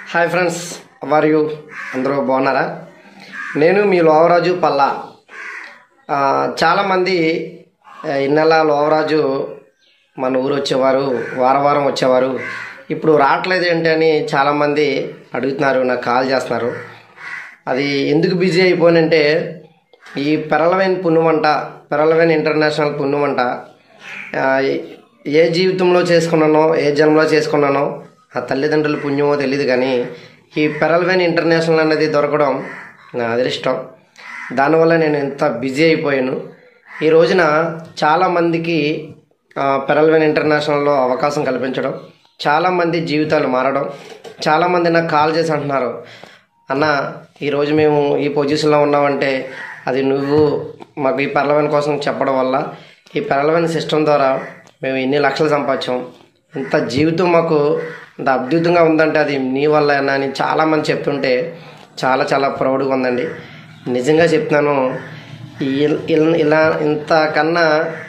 hi friends hour you అందరూ బాగున్నారా నేను మీ లోవరాజు పల్లా ఆ, చాలామంది ఆ, ఇన్నెల లోవరాజు మన ఊరు వచ్చేవారు వారం వారం వచ్చేవారు ఇప్పుడు రావట్లేదు ఏంటి అని చాలామంది అడుగుతున్నారు నాకు కాల్ చేస్తున్నారు అది ఎందుకు బిజీ అయిపోయినంటే ఈ పెరలవైన పుణ్యమంట పెరలవైన ఇంటర్నేషనల్ పుణ్యమంట ఆ, ఏ జీవితంలో చేసుకున్నానో ఏ జన్మలో చేసుకున్నానో ఆ తల్లిదండ్రుల పుణ్యమో తెలియదు కానీ ఈ పెరల్వైన్ ఇంటర్నేషనల్ అనేది దొరకడం నా అదృష్టం దానివల్ల నేను ఎంత బిజీ అయిపోయాను ఈ రోజున చాలామందికి పెరల్వైన్ ఇంటర్నేషనల్లో అవకాశం కల్పించడం చాలామంది జీవితాలు మారడం చాలామంది నాకు కాల్ చేసి అంటున్నారు అన్న ఈరోజు మేము ఈ పొజిషన్లో ఉన్నామంటే అది నువ్వు మాకు ఈ పెరలవైన కోసం చెప్పడం వల్ల ఈ పెరలవైన సిస్టమ్ ద్వారా మేము ఎన్ని లక్షలు సంపాదించాం ఇంత జీవితం మాకు ఇంత అద్భుతంగా ఉందంటే అది నీ వల్ల అని చాలామంది చెప్తుంటే చాలా చాలా ప్రౌడ్గా ఉందండి నిజంగా చెప్తున్నాను ఈ- ఇల్- ఇలా ఇంతకన్నా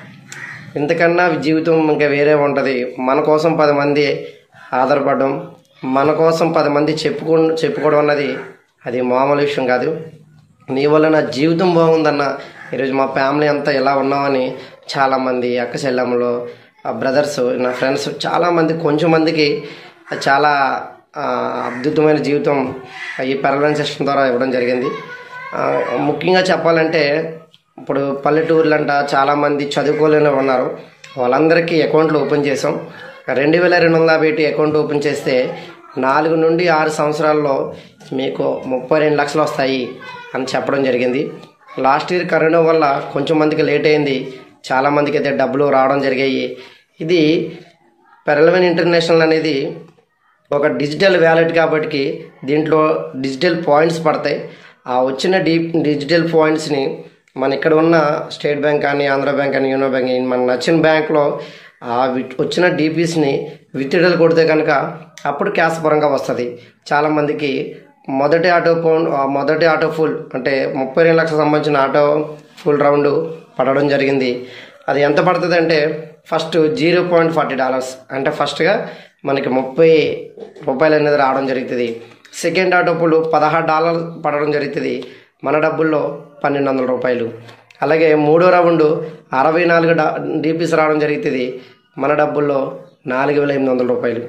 ఇంతకన్నా జీవితం ఇంకా వేరే ఉంటుంది మన కోసం పది మంది ఆధారపడడం మన కోసం పది మంది చెప్పుకో చెప్పుకోవడం అన్నది అది మామూలు విషయం కాదు నీ వల్ల నా జీవితం బాగుందన్న ఈరోజు మా ఫ్యామిలీ అంతా ఇలా ఉన్నామని చాలామంది అక్క చెల్లెమ్మలు బ్రదర్స్ నా ఫ్రెండ్స్ చాలామంది కొంచెం మందికి చాలా ఆ, అద్భుతమైన జీవితం ఈ పెరలెన్ సిస్టమ్ ద్వారా ఇవ్వడం జరిగింది ఆ, ముఖ్యంగా చెప్పాలంటే ఇప్పుడు పల్లెటూర్లంట చాలామంది చదువుకోలేని ఉన్నారు వాళ్ళందరికీ అకౌంట్లు ఓపెన్ చేసాం రెండు వేల రెండు వందల యాభై అకౌంట్ ఓపెన్ చేస్తే నాలుగు నుండి ఆరు సంవత్సరాల్లో మీకు ముప్పై రెండు లక్షలు వస్తాయి అని చెప్పడం జరిగింది లాస్ట్ ఇయర్ కరోనా వల్ల కొంచెం మందికి లేట్ అయింది చాలామందికి అయితే డబ్బులు రావడం జరిగాయి ఇది పెరలవెన్ ఇంటర్నేషనల్ అనేది ఒక డిజిటల్ వ్యాలెట్ కాబట్టి దీంట్లో డిజిటల్ పాయింట్స్ పడతాయి ఆ వచ్చిన డీ డిజిటల్ పాయింట్స్ని మన ఇక్కడ ఉన్న స్టేట్ బ్యాంక్ కానీ ఆంధ్ర బ్యాంక్ కానీ యూనో బ్యాంక్ కానీ మనకు నచ్చిన బ్యాంక్లో ఆ వి- వచ్చిన డీపీస్ని విత్డ్రాల్ కొడితే కనుక అప్పుడు క్యాష్ పరంగా వస్తుంది చాలామందికి మొదటి ఆటో ఫోన్ ఆ మొదటి ఆటో ఫుల్ అంటే ముప్పై రెండు లక్షలకు సంబంధించిన ఆటో ఫుల్ రౌండ్ పడడం జరిగింది అది ఎంత పడుతుంది అంటే first zero point forty dollars అంటే ఫస్ట్గా మనకి ముప్పై రూపాయలు అనేది రావడం జరుగుతుంది సెకండ్ ఆటో ఫుల్ పదహారు డాలర్లు పడడం జరుగుతుంది మన డబ్బుల్లో పన్నెండు వందల రూపాయలు అలాగే మూడో రౌండ్ అరవై నాలుగు డా డీపీస్ రావడం జరుగుతుంది మన డబ్బుల్లో నాలుగు వేల ఎనిమిది వందల రూపాయలు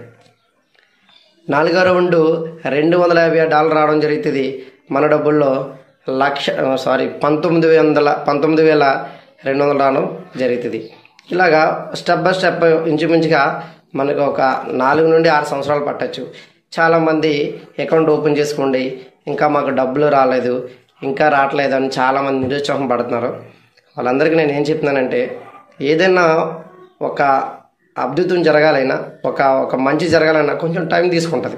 నాలుగో రౌండ్ రెండు వందల యాభై డాలర్ రావడం జరుగుతుంది మన డబ్బుల్లో లక్ష సారీ పంతొమ్మిది వందల పంతొమ్మిది వేల రెండు వందలు రావడం జరుగుతుంది ఇలాగా స్టెప్ బై స్టెప్ ఇంచుమించుగా మనకు ఒక నాలుగు నుండి ఆరు సంవత్సరాలు పట్టచ్చు చాలామంది అకౌంట్ ఓపెన్ చేసుకోండి ఇంకా మాకు డబ్బులు రాలేదు ఇంకా రావట్లేదు అని చాలామంది నిరుత్సాహం పడుతున్నారు వాళ్ళందరికీ నేను ఏం చెప్తున్నానంటే ఏదైనా ఒక అద్భుతం జరగాలైనా ఒక ఒక మంచి జరగాలన్నా కొంచెం టైం తీసుకుంటుంది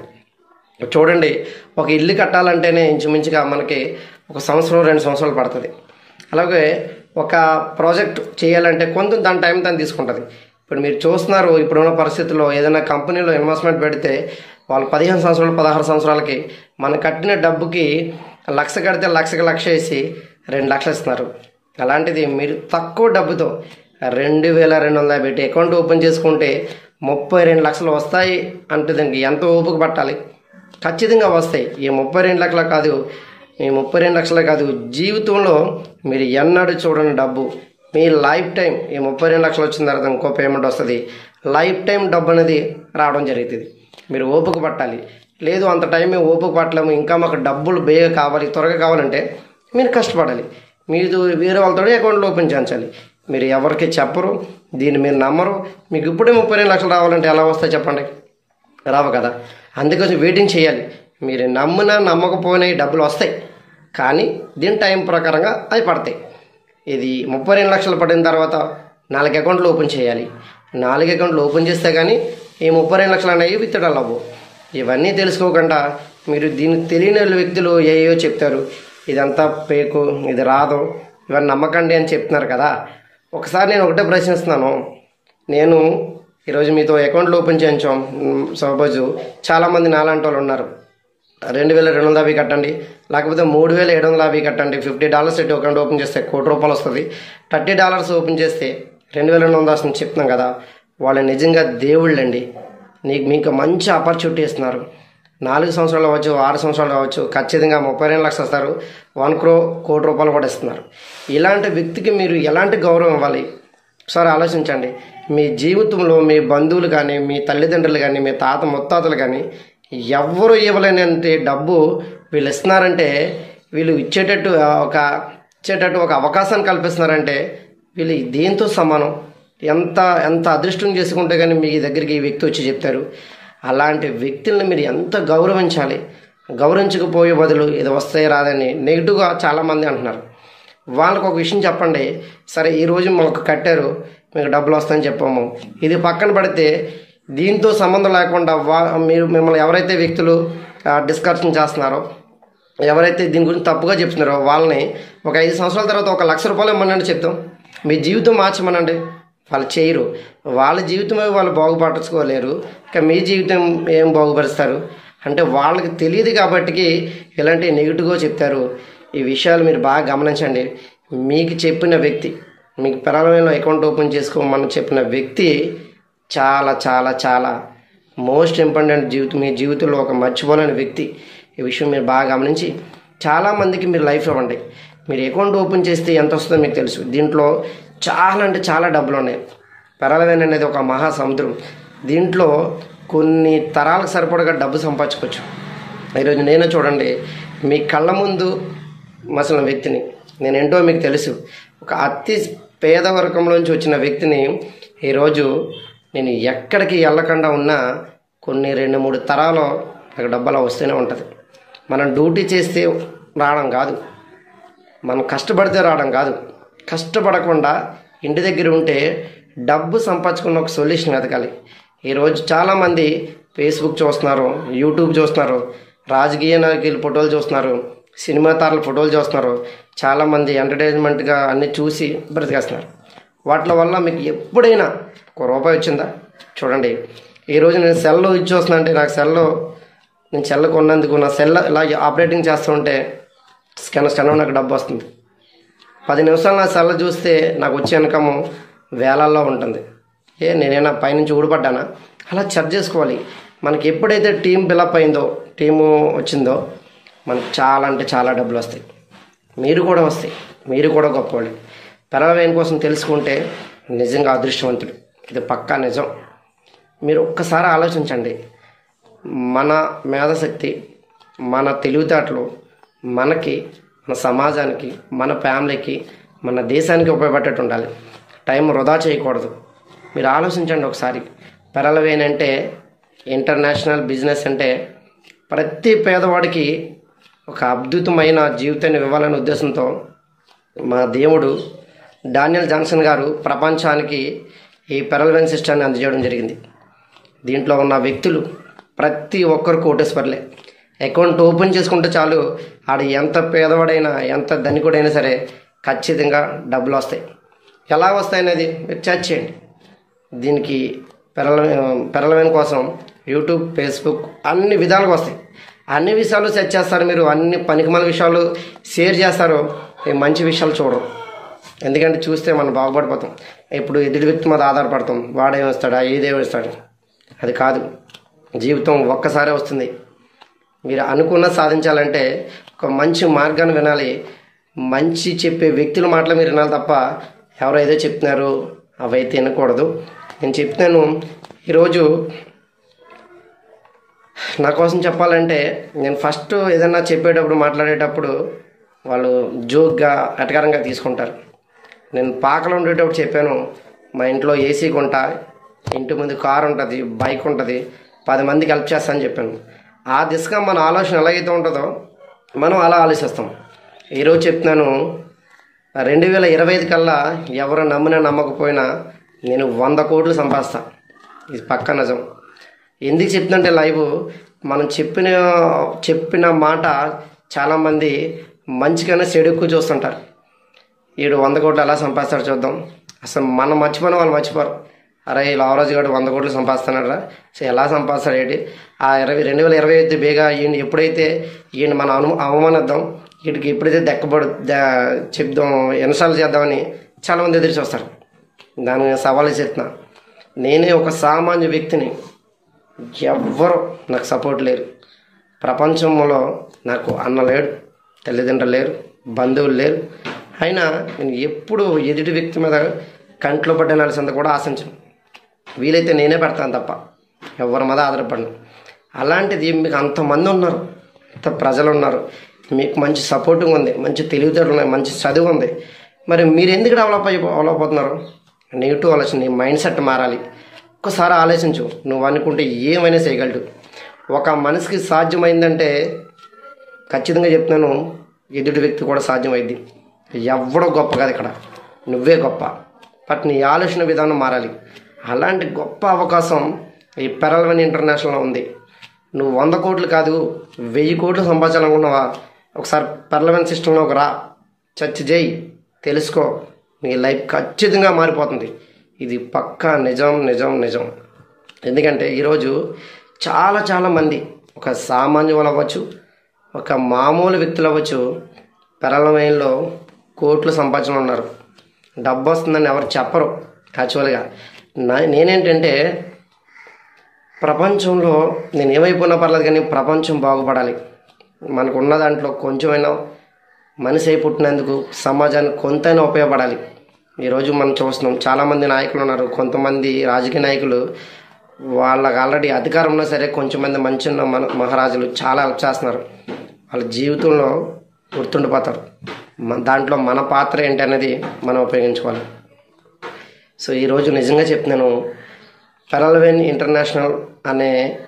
చూడండి ఒక ఇల్లు కట్టాలంటేనే ఇంచుమించుగా మనకి ఒక సంవత్సరం రెండు సంవత్సరాలు పడుతుంది అలాగే ఒక ప్రాజెక్ట్ చేయాలంటే కొంచెం దాని టైం దాన్ని తీసుకుంటుంది ఇప్పుడు మీరు చూస్తున్నారు ఇప్పుడున్న పరిస్థితుల్లో ఏదైనా కంపెనీలో ఇన్వెస్ట్మెంట్ పెడితే వాళ్ళు పదిహేను సంవత్సరాలు పదహారు సంవత్సరాలకి మనం కట్టిన డబ్బుకి లక్ష కడితే లక్షకి లక్ష వేసి రెండు లక్షలు ఇస్తున్నారు అలాంటిది మీరు తక్కువ డబ్బుతో రెండు వేల రెండు వందల పెట్టి అకౌంట్ ఓపెన్ చేసుకుంటే ముప్పై రెండు లక్షలు వస్తాయి అంటే దానికి ఎంత ఓపిక పట్టాలి ఖచ్చితంగా వస్తాయి ఈ ముప్పై రెండు లక్షలు కాదు ఈ ముప్పై రెండు లక్షలే కాదు జీవితంలో మీరు ఎన్నడూ చూడని డబ్బు మీ లైఫ్ టైం ఈ ముప్పై రెండు లక్షలు వచ్చిన తర్వాత ఇంకో పేమెంట్ వస్తుంది లైఫ్ టైం డబ్బు అనేది రావడం జరుగుతుంది మీరు ఓపిక పట్టాలి లేదు అంత టైం మేము ఓపిక పట్టలేము ఇంకా మాకు డబ్బులు బేగా కావాలి త్వరగా కావాలంటే మీరు కష్టపడాలి మీరు వేరే వాళ్ళతో అకౌంట్లు ఓపెన్ చేయించాలి మీరు ఎవరికి చెప్పరు దీన్ని మీరు నమ్మరు మీకు ఇప్పుడే ముప్పై రెండు లక్షలు రావాలంటే ఎలా వస్తాయి చెప్పండి రావు కదా అందుకోసం వెయిటింగ్ చేయాలి మీరు నమ్మినా నమ్మకపోయినా ఈ డబ్బులు వస్తాయి కానీ దీని టైం ప్రకారంగా అవి పడతాయి ఇది ముప్పై రెండు లక్షలు పడిన తర్వాత నాలుగు అకౌంట్లు ఓపెన్ చేయాలి నాలుగు అకౌంట్లు ఓపెన్ చేస్తే కానీ ఈ ముప్పై రెండు లక్షలు అనేవి విత్తడాలు అవ్వవు ఇవన్నీ తెలుసుకోకుండా మీరు దీనికి తెలియని వ్యక్తులు ఏయో చెప్తారు ఇదంతా పేకు ఇది రాదు ఇవన్నీ నమ్మకండి అని చెప్తున్నారు కదా ఒకసారి నేను ఒకటే ప్రశ్నిస్తున్నాను నేను ఈరోజు మీతో అకౌంట్లు ఓపెన్ చేయించాం సపోజ్ చాలామంది నాలాంటి వాళ్ళు ఉన్నారు రెండు వేల రెండు వందల యాభై కట్టండి లేకపోతే మూడు వేల ఏడు వందల యాభై కట్టండి ఫిఫ్టీ డాలర్స్ పెట్టి అకౌంట్ ఓపెన్ చేస్తే కోటి రూపాయలు వస్తుంది థర్టీ డాలర్స్ ఓపెన్ చేస్తే రెండు వేల రెండు వందల వస్తుంది చెప్తున్నాం కదా వాళ్ళు నిజంగా దేవుళ్ళండి నీకు మీకు మంచి ఆపర్చునిటీ ఇస్తున్నారు నాలుగు సంవత్సరాలు అవ్వచ్చు ఆరు సంవత్సరాలు అవ్వచ్చు ఖచ్చితంగా ముప్పై రెండు లక్షలు ఇస్తారు వన్ క్రో కోటి రూపాయలు కూడా ఇస్తున్నారు ఇలాంటి వ్యక్తికి మీరు ఎలాంటి గౌరవం ఇవ్వాలి ఒకసారి ఆలోచించండి మీ జీవితంలో మీ బంధువులు కానీ మీ తల్లిదండ్రులు కానీ మీ తాత ముత్తాతలు కానీ ఎవ్వరు ఇవ్వలేనంటే డబ్బు వీళ్ళు ఇస్తున్నారంటే వీళ్ళు ఇచ్చేటట్టు ఆ, ఒక ఇచ్చేటట్టు ఒక అవకాశాన్ని కల్పిస్తున్నారంటే వీళ్ళు దేంతో సమానం ఎంత ఎంత అదృష్టం చేసుకుంటే కానీ మీ దగ్గరికి ఈ వ్యక్తి వచ్చి చెప్తారు అలాంటి వ్యక్తుల్ని మీరు ఎంత గౌరవించాలి గౌరవించకపోయే బదులు ఇది వస్తాయి రాదని నెగిటివ్గా చాలామంది అంటున్నారు వాళ్ళకు ఒక విషయం చెప్పండి సరే ఈరోజు మాకు కట్టారు మీకు డబ్బులు వస్తాయని చెప్పాము ఇది పక్కన పడితే దీంతో సంబంధం లేకుండా వా మీరు మిమ్మల్ని ఎవరైతే వ్యక్తులు డిస్కషన్ చేస్తున్నారో ఎవరైతే దీని గురించి తప్పుగా చెప్తున్నారో వాళ్ళని ఒక ఐదు సంవత్సరాల తర్వాత ఒక లక్ష రూపాయలు ఇమ్మనండి చెప్తాం మీ జీవితం మార్చమనండి వాళ్ళు చేయరు వాళ్ళ జీవితమే వాళ్ళు బాగుపరచుకోలేరు ఇక మీ జీవితం ఏం బాగుపరుస్తారు అంటే వాళ్ళకి తెలియదు కాబట్టి ఇలాంటి నెగిటివ్గా చెప్తారు ఈ విషయాలు మీరు బాగా గమనించండి మీకు చెప్పిన వ్యక్తి మీకు పెరాలమైన అకౌంట్ ఓపెన్ చేసుకోమని చెప్పిన వ్యక్తి చాలా చాలా చాలా మోస్ట్ ఇంపార్టెంట్ జీవితం మీ జీవితంలో ఒక మర్చిపోలేని వ్యక్తి ఈ విషయం మీరు బాగా గమనించి చాలామందికి మీరు లైఫ్ ఇవ్వండి మీరు అకౌంట్ ఓపెన్ చేస్తే ఎంత వస్తుందో మీకు తెలుసు దీంట్లో చాలా అంటే చాలా డబ్బులు ఉన్నాయి పెరాలవేన్ అనేది ఒక మహా సముద్రం దీంట్లో కొన్ని తరాలకు సరిపడగా డబ్బు సంపాదించుకోవచ్చు ఈరోజు నేనే చూడండి మీ కళ్ళ ముందు మసలిన వ్యక్తిని నేను ఏంటో మీకు తెలుసు ఒక అతి పేద వర్గంలోంచి వచ్చిన వ్యక్తిని ఈరోజు నేను ఎక్కడికి వెళ్ళకుండా ఉన్నా కొన్ని రెండు మూడు తరాలు నాకు డబ్బు అలా వస్తూనే ఉంటుంది మనం డ్యూటీ చేస్తే రావడం కాదు మనం కష్టపడితే రావడం కాదు కష్టపడకుండా ఇంటి దగ్గర ఉంటే డబ్బు సంపాదించుకున్న ఒక సొల్యూషన్ వెతకాలి ఈరోజు చాలామంది ఫేస్బుక్ చూస్తున్నారు యూట్యూబ్ చూస్తున్నారు రాజకీయ నాయకుల ఫోటోలు చూస్తున్నారు సినిమా తారల ఫోటోలు చూస్తున్నారు చాలామంది ఎంటర్టైన్మెంట్గా అన్ని చూసి బ్రతికేస్తున్నారు వాటి వల్ల మీకు ఎప్పుడైనా ఒక రూపాయి వచ్చిందా చూడండి ఈరోజు నేను సెల్లో ఇది చూస్తున్నా అంటే నాకు సెల్లో నేను సెల్ కొన్నందుకు నా సెల్ ఇలా ఆపరేటింగ్ చేస్తుంటే స్కాన్ స్కాన్ నాకు డబ్బు వస్తుంది పది నిమిషాలు నా సెల్ చూస్తే నాకు వచ్చే ఇన్కమ్ వేలల్లో ఉంటుంది ఏ నేనైనా పైనుంచి ఊడిపడ్డానా అలా చెక్ చేసుకోవాలి మనకి ఎప్పుడైతే టీం బిలప్ అయిందో టీము వచ్చిందో మనకు చాలా అంటే చాలా డబ్బులు వస్తాయి మీరు కూడా వస్తాయి మీరు కూడా గొప్పవాళ్ళు పెరవేన్ కోసం తెలుసుకుంటే నిజంగా అదృష్టవంతుడు ఇది పక్కా నిజం మీరు ఒక్కసారి ఆలోచించండి మన మేధశక్తి మన తెలివితేటలు మనకి మన సమాజానికి మన ఫ్యామిలీకి మన దేశానికి ఉపయోగపడేట్టు ఉండాలి టైం వృధా చేయకూడదు మీరు ఆలోచించండి ఒకసారి పెరలవేన్ అంటే ఇంటర్నేషనల్ బిజినెస్ అంటే ప్రతి పేదవాడికి ఒక అద్భుతమైన జీవితాన్ని ఇవ్వాలనే ఉద్దేశంతో మా దేవుడు డానియల్ జాన్సన్ గారు ప్రపంచానికి ఈ పెరల్వెన్ సిస్టాన్ని అందజేయడం జరిగింది దీంట్లో ఉన్న వ్యక్తులు ప్రతి ఒక్కరు కోటేశ్వర్లే అకౌంట్ ఓపెన్ చేసుకుంటే చాలు ఆడు ఎంత పేదవాడైనా ఎంత ధనికుడైనా సరే ఖచ్చితంగా డబ్బులు వస్తాయి ఎలా వస్తాయి అనేది మీరు చర్చ చేయండి దీనికి పెరల పెరలమైన కోసం యూట్యూబ్ ఫేస్బుక్ అన్ని విధాలుగా వస్తాయి అన్ని విషయాలు సెర్చ్ చేస్తారు మీరు అన్ని పనికిమాల విషయాలు షేర్ చేస్తారు ఈ మంచి విషయాలు చూడరు ఎందుకంటే చూస్తే మనం బాగుపడిపోతాం ఇప్పుడు ఎదుటి వ్యక్తి మీద ఆధారపడతాం వాడేమిస్తాడా ఏదేమిస్తాడు అది కాదు జీవితం ఒక్కసారే వస్తుంది మీరు అనుకున్న సాధించాలంటే ఒక మంచి మార్గాన్ని వినాలి మంచి చెప్పే వ్యక్తుల మాటలు మీరు వినాలి తప్ప ఎవరో ఏదో చెప్తున్నారు అవైతే వినకూడదు నేను చెప్తాను ఈరోజు నా కోసం చెప్పాలంటే నేను ఫస్ట్ ఏదన్నా చెప్పేటప్పుడు మాట్లాడేటప్పుడు వాళ్ళు జోక్గా ఎటకారంగా తీసుకుంటారు నేను పాకలో ఉండేటప్పుడు చెప్పాను మా ఇంట్లో ఏసీ కొంటా ఇంటి ముందు కారు ఉంటుంది బైక్ ఉంటుంది పది మందికి హెల్ప్ చేస్తానని చెప్పాను ఆ దిశగా మన ఆలోచన ఎలాగైతే ఉంటుందో మనం అలా ఆలోచిస్తాం ఈరోజు చెప్తున్నాను రెండు వేల ఇరవై ఐదు కల్లా ఎవరు నమ్మినా నమ్మకపోయినా నేను వంద కోట్లు సంపాదిస్తా ఇది పక్క నిజం ఎందుకు చెప్తుందంటే లైవ్ మనం చెప్పిన చెప్పిన మాట చాలామంది మంచిగానే చెడు ఎక్కువ చూస్తుంటారు వీడు వంద కోట్లు ఎలా సంపాదిస్తాడు చూద్దాం అసలు మనం మర్చిపోయిన వాళ్ళు మర్చిపోరు అరే ఈ లావరాజు గారు వంద కోట్లు సంపాదిస్తున్నాడు సో ఎలా సంపాదిస్తాడు ఏంటి ఆ ఇరవై రెండు వేల ఇరవై ఐదు బేగా ఈయన ఎప్పుడైతే ఈయన మనం అను అవమానిద్దాం వీటికి ఎప్పుడైతే దెక్కబడు ద- చెప్దాం ఎన్నిసార్లు చేద్దామని చాలామంది ఎదురు చూస్తారు దాని మీద సవాలు చెప్తున్నా నేనే ఒక సామాన్య వ్యక్తిని ఎవ్వరు నాకు సపోర్ట్ లేరు ప్రపంచంలో నాకు అన్న లేడు తల్లిదండ్రులు లేరు బంధువులు లేరు అయినా నేను ఎప్పుడు ఎదుటి వ్యక్తి మీద కంట్లో పడ్డ నలిసింద కూడా ఆశించను వీలైతే నేనే పెడతాను తప్ప ఎవరి మీద ఆధారపడను అలాంటిది మీకు అంతమంది ఉన్నారు అంత ప్రజలు ఉన్నారు మీకు మంచి సపోర్టింగ్ ఉంది మంచి తెలివితేటలు ఉన్నాయి మంచి చదువు ఉంది మరి మీరు ఎందుకు డెవలప్ అయిపో డెవలప్ అవుతున్నారు నెగిటివ్ ఆలోచన నీ మైండ్ సెట్ మారాలి ఒక్కసారి ఆలోచించు నువ్వు అనుకుంటే ఏమైనా చేయగలడు ఒక మనిషికి సాధ్యమైందంటే ఖచ్చితంగా చెప్తున్నాను ఎదుటి వ్యక్తి కూడా సాధ్యమైంది ఎవడో గొప్ప కాదు ఇక్కడ నువ్వే గొప్ప బట్ నీ ఆలోచన విధానం మారాలి అలాంటి గొప్ప అవకాశం ఈ పెరల్వన్ ఇంటర్నేషనల్లో ఉంది నువ్వు వంద కోట్లు కాదు వెయ్యి కోట్లు సంపాదించాలనుకున్నావా ఒకసారి పెరల్వన్ సిస్టంలోకి రా చర్చ చేయి తెలుసుకో నీ లైఫ్ ఖచ్చితంగా మారిపోతుంది ఇది పక్కా నిజం నిజం నిజం ఎందుకంటే ఈరోజు చాలా చాలా మంది ఒక సామాన్యులు అవ్వచ్చు ఒక మామూలు వ్యక్తులు అవ్వచ్చు పెరలమైన్లో కోట్లు సంపాదించిన ఉన్నారు డబ్బు వస్తుందని ఎవరు చెప్పరు యాక్చువల్గా నా నేనేంటంటే ప్రపంచంలో నేను ఏమైపోయినా పర్లేదు కానీ ప్రపంచం బాగుపడాలి మనకు ఉన్న దాంట్లో కొంచెమైనా మనిషి అయి పుట్టినందుకు సమాజానికి కొంతైనా ఉపయోగపడాలి ఈరోజు మనం చూస్తున్నాం చాలామంది నాయకులు ఉన్నారు కొంతమంది రాజకీయ నాయకులు వాళ్ళకి ఆల్రెడీ అధికారం ఉన్నా సరే కొంచెం మంది మంచి ఉన్న మన మహారాజులు చాలా హెల్ప్ చేస్తున్నారు వాళ్ళ జీవితంలో గుర్తుండిపోతారు మన దాంట్లో మన పాత్ర ఏంటి అనేది మనం ఉపయోగించుకోవాలి సో ఈరోజు నిజంగా చెప్తున్నాను పెరల్వెన్ ఇంటర్నేషనల్ అనే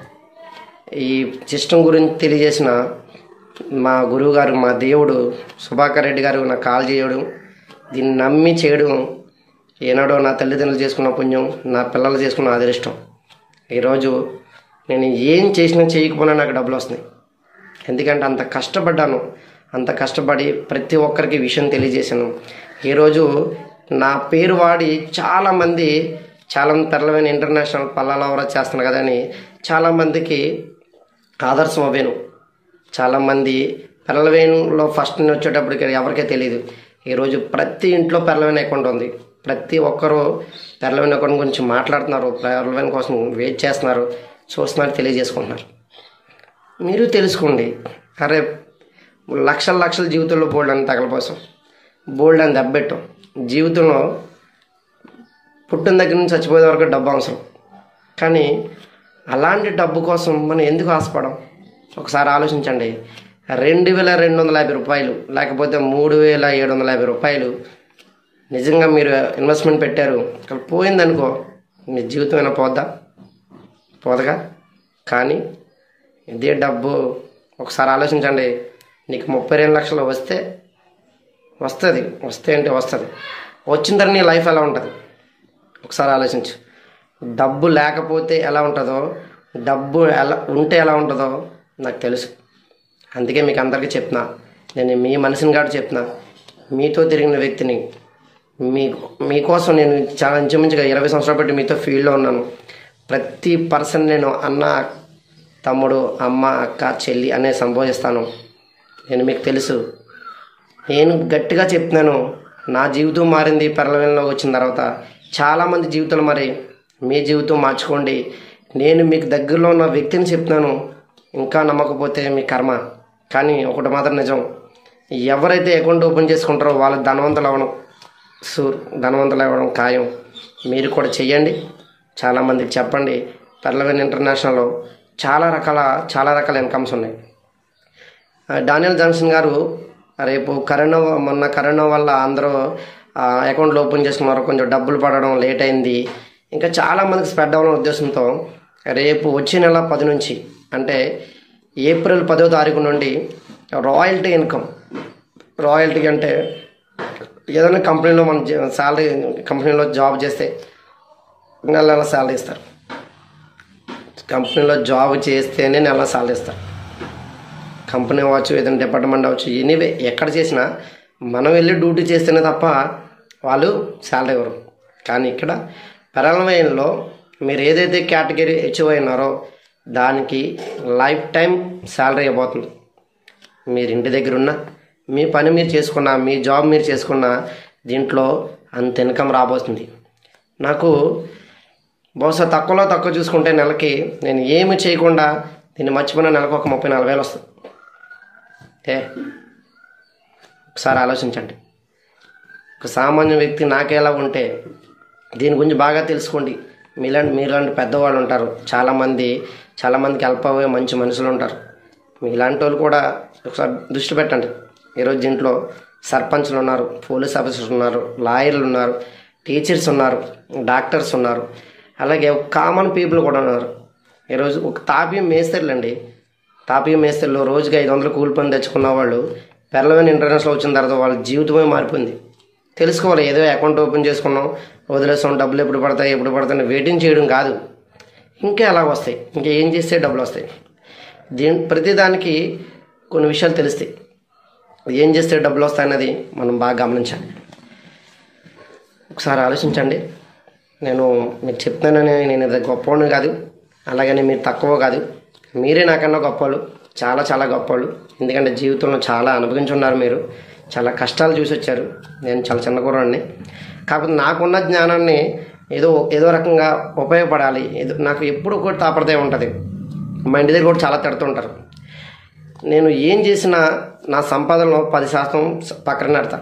ఈ సిస్టమ్ గురించి తెలియజేసిన మా గురువు గారు మా దేవుడు సుభాకర్ రెడ్డి గారు నాకు కాల్ చేయడం దీన్ని నమ్మి చేయడం ఏనాడో నా తల్లిదండ్రులు చేసుకున్న పుణ్యం నా పిల్లలు చేసుకున్న అదృష్టం ఈరోజు నేను ఏం చేసినా చేయకపోయినా నాకు డబ్బులు వస్తున్నాయి ఎందుకంటే అంత కష్టపడ్డాను అంత కష్టపడి ప్రతి ఒక్కరికి విషయం తెలియజేశాను ఈరోజు నా పేరు వాడి చాలామంది చాలా తెరలమైన ఇంటర్నేషనల్ పల్లాలవరా చేస్తున్నారు కదా అని చాలామందికి ఆదర్శం అవ్వాను చాలామంది పెరలవేన్లో ఫస్ట్ నేను వచ్చేటప్పటికి ఎవరికీ తెలియదు ఈరోజు ప్రతి ఇంట్లో పెరలవేన్ అకౌంట్ ఉంది ప్రతి ఒక్కరూ పెరలవేన్ అకౌంట్ గురించి మాట్లాడుతున్నారు పెరలవేన్ కోసం వెయిట్ చేస్తున్నారు చూస్తున్నారు తెలియజేసుకుంటున్నారు మీరు తెలుసుకోండి అరే లక్షల లక్షల జీవితంలో బోల్డ్ అని తగలపోసాం బోల్డ్ అని దెబ్బెట్టాం జీవితంలో పుట్టిన దగ్గర నుంచి చచ్చిపోయే వరకు డబ్బు అవసరం కానీ అలాంటి డబ్బు కోసం మనం ఎందుకు ఆశపడం ఒకసారి ఆలోచించండి రెండు వేల రెండు వందల యాభై రూపాయలు లేకపోతే మూడు వేల ఏడు వందల యాభై రూపాయలు నిజంగా మీరు ఇన్వెస్ట్మెంట్ పెట్టారు అక్కడ పోయిందనుకో మీ జీవితం ఏమైనా పోద్దా పోదగా కానీ ఇదే డబ్బు ఒకసారి ఆలోచించండి నీకు ముప్పై రెండు లక్షలు వస్తే వస్తుంది వస్తే అంటే వస్తుంది వచ్చిన తర్వాత నీ లైఫ్ ఎలా ఉంటుంది ఒకసారి ఆలోచించు డబ్బు లేకపోతే ఎలా ఉంటుందో డబ్బు ఎలా ఉంటే ఎలా ఉంటుందో నాకు తెలుసు అందుకే మీకు అందరికీ చెప్తున్నా నేను మీ మనిషిని కాదు చెప్తున్నా మీతో తిరిగిన వ్యక్తిని మీ మీకోసం నేను చాలా ఇంచుమించుగా ఇరవై సంవత్సరాలు బట్టి మీతో ఫీల్డ్లో ఉన్నాను ప్రతి పర్సన్ నేను అన్న తమ్ముడు అమ్మ అక్క చెల్లి అనే సంబోధిస్తాను నేను మీకు తెలుసు నేను గట్టిగా చెప్తున్నాను నా జీవితం మారింది పర్లవెన్లో వచ్చిన తర్వాత చాలామంది జీవితాలు మరి మీ జీవితం మార్చుకోండి నేను మీకు దగ్గరలో ఉన్న వ్యక్తిని చెప్తున్నాను ఇంకా నమ్మకపోతే మీ కర్మ కానీ ఒకటి మాత్రం నిజం ఎవరైతే అకౌంట్ ఓపెన్ చేసుకుంటారో వాళ్ళు ధనవంతులు అవ్వడం సూర్ ధనవంతులు అవ్వడం ఖాయం మీరు కూడా చెయ్యండి చాలామందికి చెప్పండి పర్లవెన్ ఇంటర్నేషనల్లో చాలా రకాల చాలా రకాల ఇన్కమ్స్ ఉన్నాయి ఆ, డానియల్ జాన్సన్ గారు రేపు కరోనా మొన్న కరోనా వల్ల అందరూ ఆ, అకౌంట్లు ఓపెన్ చేసుకున్నారు కొంచెం డబ్బులు పడడం లేట్ అయింది ఇంకా చాలా మందికి స్ప్రెడ్ అవ్వాలనే ఉద్దేశంతో రేపు వచ్చే నెల పది నుంచి అంటే ఏప్రిల్ పదో తారీఖు నుండి రాయల్టీ ఇన్కమ్ రాయల్టీ అంటే ఏదైనా కంపెనీలో మనం శాలరీ కంపెనీలో జాబ్ చేస్తే నెల నెల శాలరీ ఇస్తారు కంపెనీలో జాబ్ చేస్తేనే నెల శాలరీ ఇస్తారు కంపెనీ అవ్వచ్చు ఏదైనా డిపార్ట్మెంట్ అవ్వచ్చు ఎనీవే ఎక్కడ చేసినా మనం వెళ్ళి డ్యూటీ చేస్తేనే తప్ప వాళ్ళు శాలరీ ఇవ్వరు కానీ ఇక్కడ పెరలమైన్లో మీరు ఏదైతే కేటగిరీ అచీవ్ అయినారో దానికి లైఫ్ టైం శాలరీ ఇవ్వబోతుంది మీరు ఇంటి దగ్గర ఉన్న మీ పని మీరు చేసుకున్న మీ జాబ్ మీరు చేసుకున్న దీంట్లో అంత ఇన్కమ్ రాబోతుంది నాకు బహుశా తక్కువలో తక్కువ చూసుకుంటే నెలకి నేను ఏమి చేయకుండా దీన్ని మర్చిపోయిన నెలకు ఒక ముప్పై నాలుగు వేలు వస్తుంది ఏ ఒకసారి ఆలోచించండి ఒక సామాన్య వ్యక్తి నాకేలా ఉంటే దీని గురించి బాగా తెలుసుకోండి మీలాంటి మీలాంటి పెద్దవాళ్ళు ఉంటారు చాలామంది చాలామందికి హెల్ప్ అయ్యే మంచి మనుషులు ఉంటారు మీలాంటి వాళ్ళు కూడా ఒకసారి దృష్టి పెట్టండి ఈరోజు దీంట్లో సర్పంచ్లు ఉన్నారు పోలీస్ ఆఫీసర్స్ ఉన్నారు లాయర్లు ఉన్నారు టీచర్స్ ఉన్నారు డాక్టర్స్ ఉన్నారు అలాగే కామన్ పీపుల్ కూడా ఉన్నారు ఈరోజు ఒక తాపీయం మేస్తర్లండి తాపీయం మేస్తర్లు రోజుకి ఐదు వందలు కూలి పని తెచ్చుకున్న వాళ్ళు పెరలమైన ఇంటర్నేషనల్ వచ్చిన తర్వాత వాళ్ళ జీవితమే మారిపోయింది తెలుసుకోవాలి ఏదో అకౌంట్ ఓపెన్ చేసుకున్నాం వదిలేస్తాం డబ్బులు ఎప్పుడు పడతాయి ఎప్పుడు పడతాయి వెయిటింగ్ చేయడం కాదు ఇంకా ఎలా వస్తాయి ఇంకా ఏం చేస్తే డబ్బులు వస్తాయి దీని ప్రతిదానికి కొన్ని విషయాలు తెలుస్తాయి ఏం చేస్తే డబ్బులు వస్తాయన్నది మనం బాగా గమనించాలి ఒకసారి ఆలోచించండి నేను మీకు చెప్తున్నానని నేను ఇది గొప్పవాడిని కాదు అలాగని మీరు తక్కువ కాదు మీరే నాకన్నా గొప్పవాళ్ళు చాలా చాలా గొప్పవాళ్ళు ఎందుకంటే జీవితంలో చాలా అనుభవించున్నారు మీరు చాలా కష్టాలు చూసి వచ్చారు నేను చాలా చిన్న కుర్రాడిని కాకపోతే నాకున్న జ్ఞానాన్ని ఏదో ఏదో రకంగా ఉపయోగపడాలి ఏదో నాకు ఎప్పుడు కూడా తాపడదే ఉంటుంది మా ఇంటి దగ్గర కూడా చాలా తిడుతుంటారు నేను ఏం చేసినా నా సంపాదనలో పది శాతం పక్కన పెడతా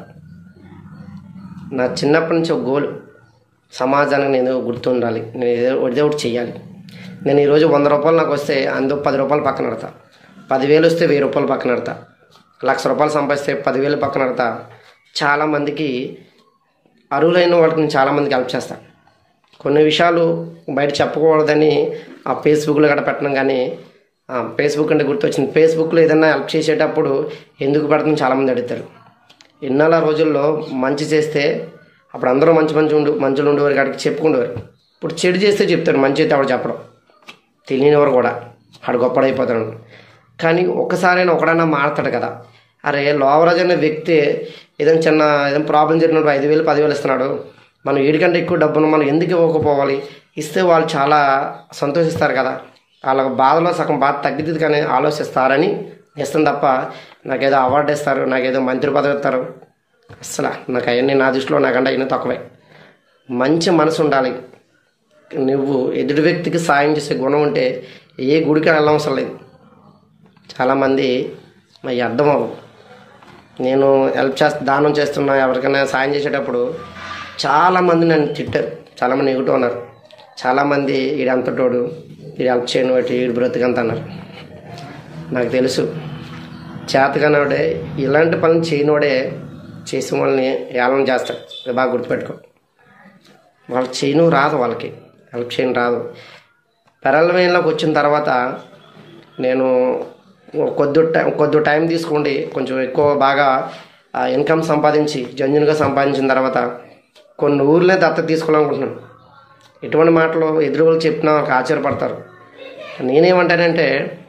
నా చిన్నప్పటి నుంచి ఒక గోల్ సమాజానికి నేను గుర్తుండాలి నేను ఏదో ఏదో ఒకటి చెయ్యాలి నేను ఈరోజు వంద రూపాయలు నాకు వస్తే అందులో పది రూపాయలు పక్కన పెడతా పదివేలు వస్తే వెయ్యి రూపాయలు పక్కన పెడతా లక్ష రూపాయలు సంపాదిస్తే పదివేలు పక్కన పెడతా చాలామందికి అరువులైన వాళ్ళకి నేను చాలామందికి హెల్ప్ చేస్తాను కొన్ని విషయాలు బయట చెప్పకూడదని ఆ ఫేస్బుక్లో గట్రా పెట్టడం కానీ ఆ, ఫేస్బుక్ అంటే గుర్తొచ్చింది ఫేస్బుక్లో ఏదైనా హెల్ప్ చేసేటప్పుడు ఎందుకు పెడుతుంది చాలామంది అడుగుతారు ఇన్నాళ్ళ రోజుల్లో మంచి చేస్తే అప్పుడు అందరూ మంచి మంచి ఉండు మంచులు ఉండేవారు కాడికి చెప్పుకుండేవారు ఇప్పుడు చెడు చేస్తే చెప్తాడు మంచి అయితే ఆవిడ చెప్పడం తెలియనివారు కూడా ఆడు గొప్పడైపోతాడు కానీ ఒక్కసారైనా ఒకడన్నా మారుతాడు కదా అరే లోవరాజ్ అనే వ్యక్తి ఏదైనా చిన్న ఏదైనా ప్రాబ్లం జరిగినప్పుడు ఐదు వేలు పదివేలు ఇస్తున్నాడు మనం వీడికంటే ఎక్కువ డబ్బును మనం ఎందుకు ఇవ్వకపోవాలి ఇస్తే వాళ్ళు చాలా సంతోషిస్తారు కదా వాళ్ళ బాధలో సగం బాధ తగ్గుతుంది కానీ ఆలోచిస్తారని ఇస్తాం తప్ప నాకేదో అవార్డు ఇస్తారు నాకేదో మంత్రి పదవి ఇస్తారు అసలు నాకు అవన్నీ నా దృష్టిలో నాకంటే అయినా తక్కువే మంచి మనసు ఉండాలి నువ్వు ఎదుటి వ్యక్తికి సాయం చేసే గుణం ఉంటే ఏ గుడికి వెళ్ళవసరం లేదు చాలామంది మరి అర్థం అవ్వదు నేను హెల్ప్ చేస్తా దానం చేస్తున్నా ఎవరికైనా సాయం చేసేటప్పుడు చాలామంది నన్ను తిట్టారు చాలామంది నెగిటివ్ అన్నారు చాలామంది ఈడు అంతటోడు ఈడు హెల్ప్ చేయను బట్టి ఈడు బ్రతుకంత అన్నారు నాకు తెలుసు చేతగానోడే ఇలాంటి పనులు చేయనోడే చేసిన వాళ్ళని ఏళన చేస్తాడు ఇది బాగా గుర్తుపెట్టుకో వాళ్ళు చేయను రాదు వాళ్ళకి హెల్ప్ చేయను రాదు పెరలవేన్లోకి వచ్చిన తర్వాత నేను కొద్ది టైం కొద్ది టైం తీసుకోండి కొంచెం ఎక్కువ బాగా ఇన్కమ్ సంపాదించి జన్యున్గా సంపాదించిన తర్వాత కొన్ని ఊర్లే దత్తత తీసుకోవాలనుకుంటున్నాను ఎటువంటి మాటలు ఎదురు వాళ్ళు చెప్పినా వాళ్ళకి ఆశ్చర్యపడతారు నేనేమంటానంటే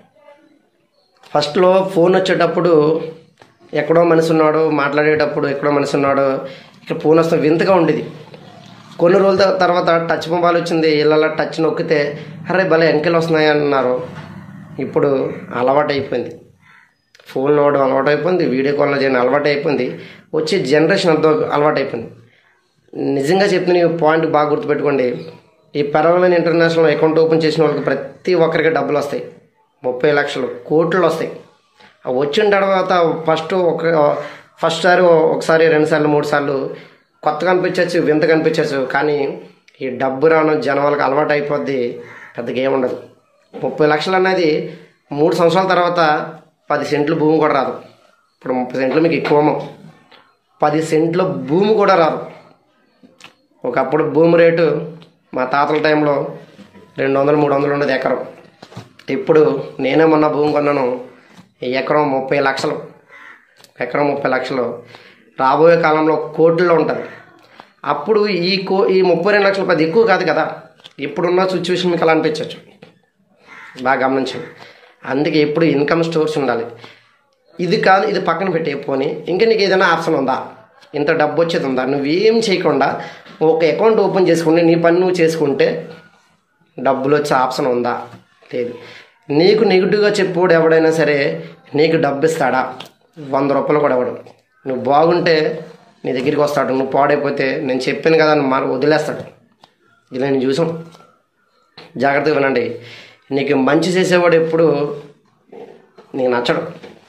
ఫస్ట్లో ఫోన్ వచ్చేటప్పుడు ఎక్కడో మనిషి ఉన్నాడు మాట్లాడేటప్పుడు ఎక్కడో మనిషి ఉన్నాడు ఇక్కడ ఫోన్ వస్తే వింతగా ఉండేది కొన్ని రోజుల త- తర్వాత టచ్ మొబైల్ వచ్చింది ఇళ్ళ టచ్ నొక్కితే అరే భలే ఎంకెలు వస్తున్నాయి అన్నారు ఇప్పుడు అలవాటు అయిపోయింది ఫోన్ నోడడం అలవాటు అయిపోయింది వీడియో కాల్లో చేయడం అలవాటు అయిపోయింది వచ్చే జనరేషన్ అంతా అలవాటు అయిపోయింది నిజంగా చెప్తున్న ఈ పాయింట్ బాగా గుర్తుపెట్టుకోండి ఈ పర్వాలని ఇంటర్నేషనల్ అకౌంట్ ఓపెన్ చేసిన వాళ్ళకి ప్రతి ఒక్కరికి డబ్బులు వస్తాయి ముప్పై లక్షలు కోట్లు వస్తాయి ఆ వచ్చిన తర్వాత ఫస్ట్ ఒక ఫస్ట్ సారి ఒకసారి రెండు సార్లు మూడు సార్లు కొత్తగా అనిపించవచ్చు వింత కనిపించవచ్చు కానీ ఈ డబ్బు రావడం జనం వాళ్ళకి అలవాటు అయిపోద్ది పెద్దగా ఏముండదు ముప్పై లక్షలు అనేది మూడు సంవత్సరాల తర్వాత పది సెంట్లు భూమి కూడా రాదు ఇప్పుడు ముప్పై సెంట్లు మీకు ఎక్కువేమో పది సెంట్ల భూమి కూడా రాదు ఒకప్పుడు భూమి రేటు మా తాతల టైంలో రెండు వందలు మూడు వందలు ఉండేది ఎకరం ఇప్పుడు నేనే మొన్న భూమి కొన్నాను ఈ ఎకరం ముప్పై లక్షలు ఎకరం ముప్పై లక్షలు రాబోయే కాలంలో కోట్లలో ఉంటుంది అప్పుడు ఈ కో ఈ ముప్పై రెండు లక్షలు పది ఎక్కువ కాదు కదా ఇప్పుడున్న సిచ్యువేషన్ మీకు అలా అనిపించవచ్చు బాగా గమనించండి అందుకే ఎప్పుడు ఇన్కమ్ స్టోర్స్ ఉండాలి ఇది కాదు ఇది పక్కన పెట్టే పోనీ ఇంకా నీకు ఏదైనా ఆప్షన్ ఉందా ఇంత డబ్బు వచ్చేది ఉందా నువ్వేం చేయకుండా ఒక అకౌంట్ ఓపెన్ చేసుకుంటే నీ పని నువ్వు చేసుకుంటే డబ్బులు వచ్చే ఆప్షన్ ఉందా లేదు నీకు నెగిటివ్గా చెప్పాడు ఎవడైనా సరే నీకు డబ్బు ఇస్తాడా వంద రూపాయలు కూడా ఇవ్వడు నువ్వు బాగుంటే నీ దగ్గరికి వస్తాడు నువ్వు పాడైపోతే నేను చెప్పాను కదా అని మరి వదిలేస్తాడు ఇలా నేను చూసాం జాగ్రత్తగా వినండి నీకు మంచి చేసేవాడు ఎప్పుడు నీకు నచ్చడు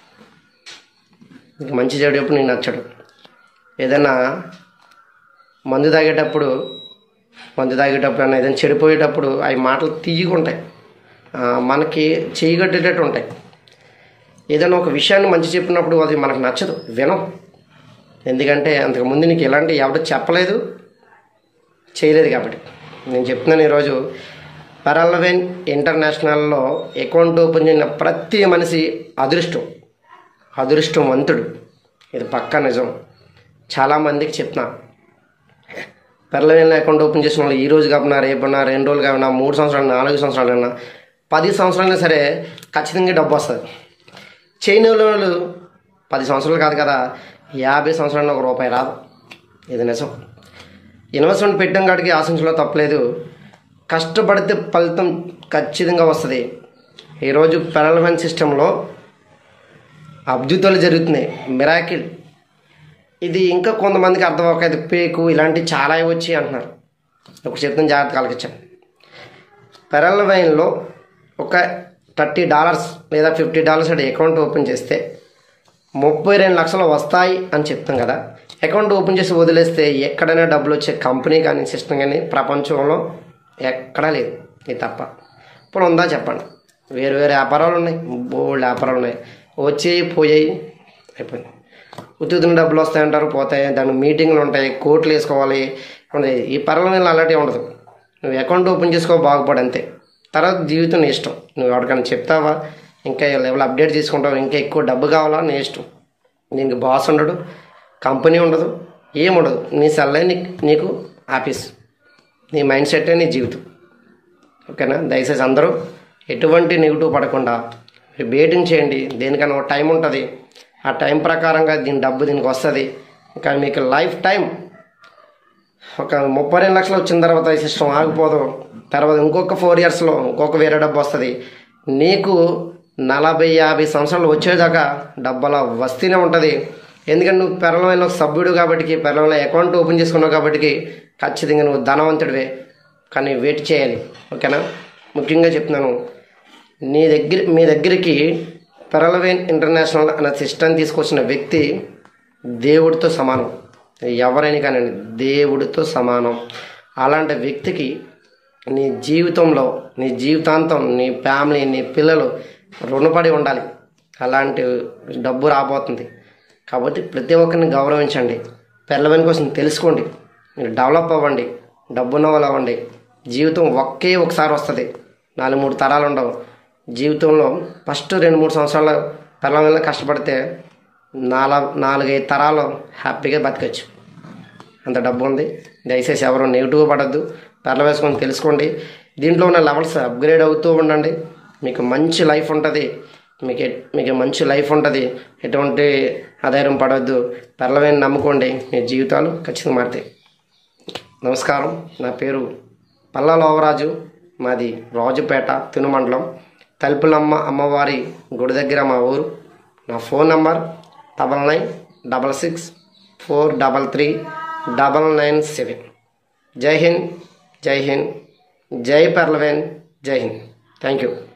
నీకు మంచి చేయడం ఎప్పుడు నీకు నచ్చడు ఏదైనా మందు తాగేటప్పుడు మందు తాగేటప్పుడు అన్న ఏదైనా చెడిపోయేటప్పుడు అవి మాటలు తీయకుంటాయి మనకి చేయగట్టేటట్టు ఉంటాయి ఏదైనా ఒక విషయాన్ని మంచి చెప్పినప్పుడు అది మనకు నచ్చదు వినం ఎందుకంటే అంతకు ముందు నీకు ఎలాంటి ఎవడు చెప్పలేదు చేయలేదు కాబట్టి నేను చెప్తున్నాను ఈరోజు పరల్వెన్ ఇంటర్నేషనల్లో అకౌంట్ ఓపెన్ చేసిన ప్రతి మనిషి అదృష్టం అదృష్టవంతుడు ఇది పక్కా నిజం చాలామందికి చెప్తున్నా పెరలవేల అకౌంట్ ఓపెన్ చేసిన వాళ్ళు ఈ రోజు కాకుండా రేపన్నా రెండు రోజులు కాకుండా మూడు సంవత్సరాలు నాలుగు సంవత్సరాలు అయినా పది సంవత్సరాలైనా సరే ఖచ్చితంగా డబ్బు వస్తుంది చేయని వాళ్ళు పది సంవత్సరాలు కాదు కదా యాభై సంవత్సరాలు ఒక రూపాయి రాదు ఇది నిజం ఇన్వెస్ట్మెంట్ పెట్టడం కాడికి ఆశించలో తప్పలేదు కష్టపడితే ఫలితం ఖచ్చితంగా వస్తుంది ఈరోజు పెరల్వెన్ సిస్టంలో అద్భుతాలు జరుగుతున్నాయి మిరాకిల్ ఇది ఇంకా కొంతమందికి అర్థం అవ్వక పేకు ఇలాంటివి చాలా వచ్చి అంటున్నారు ఒక చెప్తాను జాగ్రత్త కలిగించాను పెరల్ వైన్లో ఒక థర్టీ డాలర్స్ లేదా ఫిఫ్టీ డాలర్స్ అటు అకౌంట్ ఓపెన్ చేస్తే ముప్పై రెండు లక్షలు వస్తాయి అని చెప్తాం కదా అకౌంట్ ఓపెన్ చేసి వదిలేస్తే ఎక్కడైనా డబ్బులు వచ్చే కంపెనీ కానీ సిస్టమ్ కానీ ప్రపంచంలో ఎక్కడా లేదు ఇది తప్ప ఇప్పుడు ఉందా చెప్పండి వేరు వేరే వ్యాపారాలు ఉన్నాయి బోల్డ్ వ్యాపారాలు ఉన్నాయి వచ్చేయి పోయాయి అయిపోయింది ఉత్తుతున్న డబ్బులు వస్తాయంటారు పోతాయి దానికి మీటింగ్లు ఉంటాయి కోట్లు వేసుకోవాలి ఉంటాయి ఈ పర్వాలేదు అలాంటివి ఉండదు నువ్వు అకౌంట్ ఓపెన్ చేసుకో బాగుపడు అంతే తర్వాత జీవితం నీ ఇష్టం నువ్వు ఎవరికైనా చెప్తావా ఇంకా లెవెల్ అప్డేట్ తీసుకుంటావు ఇంకా ఎక్కువ డబ్బు కావాలా నీ ఇష్టం దీనికి బాస్ ఉండడు కంపెనీ ఉండదు ఏముండదు నీ సెల్లే నీకు నీకు ఆఫీస్ నీ మైండ్ సెట్టే నీ జీవితం ఓకేనా దయచేసి అందరూ ఎటువంటి నెగిటివ్ పడకుండా మీరు బేటింగ్ చేయండి దేనికైనా ఒక టైం ఉంటుంది ఆ టైం ప్రకారంగా దీని డబ్బు దీనికి వస్తుంది ఇంకా మీకు లైఫ్ టైం ఒక ముప్పై రెండు లక్షలు వచ్చిన తర్వాత ఈ సిస్టమ్ ఆగిపోదు తర్వాత ఇంకొక ఫోర్ ఇయర్స్లో ఇంకొక వేరే డబ్బు వస్తుంది నీకు నలభై యాభై సంవత్సరాలు వచ్చేదాకా డబ్బు అలా వస్తూనే ఉంటుంది ఎందుకంటే నువ్వు పెరలంలో సభ్యుడు కాబట్టి పెరలంలో అకౌంట్ ఓపెన్ చేసుకున్నావు కాబట్టి ఖచ్చితంగా నువ్వు ధనవంతుడివే కానీ వెయిట్ చేయాలి ఓకేనా ముఖ్యంగా చెప్తున్నాను నీ దగ్గర మీ దగ్గరికి పెరలవేన్ ఇంటర్నేషనల్ అనే సిస్టమ్ తీసుకొచ్చిన వ్యక్తి దేవుడితో సమానం ఎవరైనా కానీ దేవుడితో సమానం అలాంటి వ్యక్తికి నీ జీవితంలో నీ జీవితాంతం నీ ఫ్యామిలీ నీ పిల్లలు రుణపడి ఉండాలి అలాంటి డబ్బు రాబోతుంది కాబట్టి ప్రతి ఒక్కరిని గౌరవించండి పెరలవేన్ కోసం తెలుసుకోండి మీరు డెవలప్ అవ్వండి డబ్బున్న వాళ్ళు అవ్వండి జీవితం ఒకే ఒకసారి వస్తుంది నాలుగు మూడు తరాలు ఉండవు జీవితంలో ఫస్ట్ రెండు మూడు సంవత్సరాల పిల్లల కష్టపడితే నాలుగు నాలుగైదు తరాలు హ్యాపీగా బతకచ్చు అంత డబ్బు ఉంది దయచేసి ఎవరు నెగిటివ్ పడద్దు పెరల వేసుకొని తెలుసుకోండి దీంట్లో ఉన్న లెవెల్స్ అప్గ్రేడ్ అవుతూ ఉండండి మీకు మంచి లైఫ్ ఉంటుంది మీకు ఎ- మీకు మంచి లైఫ్ ఉంటుంది ఎటువంటి ఆధారం పడవద్దు పెరలవేని నమ్ముకోండి మీ జీవితాలు ఖచ్చితంగా మారుతాయి నమస్కారం నా పేరు పల్లా లోవరాజు మాది రాజుపేట తినుమండలం తలుపులమ్మ అమ్మవారి గుడి దగ్గర మా ఊరు నా phone number double nine double six four double three double nine seven జై హింద్ జై హింద్ జై పర్లవేన్ జై హింద్ థ్యాంక్ యూ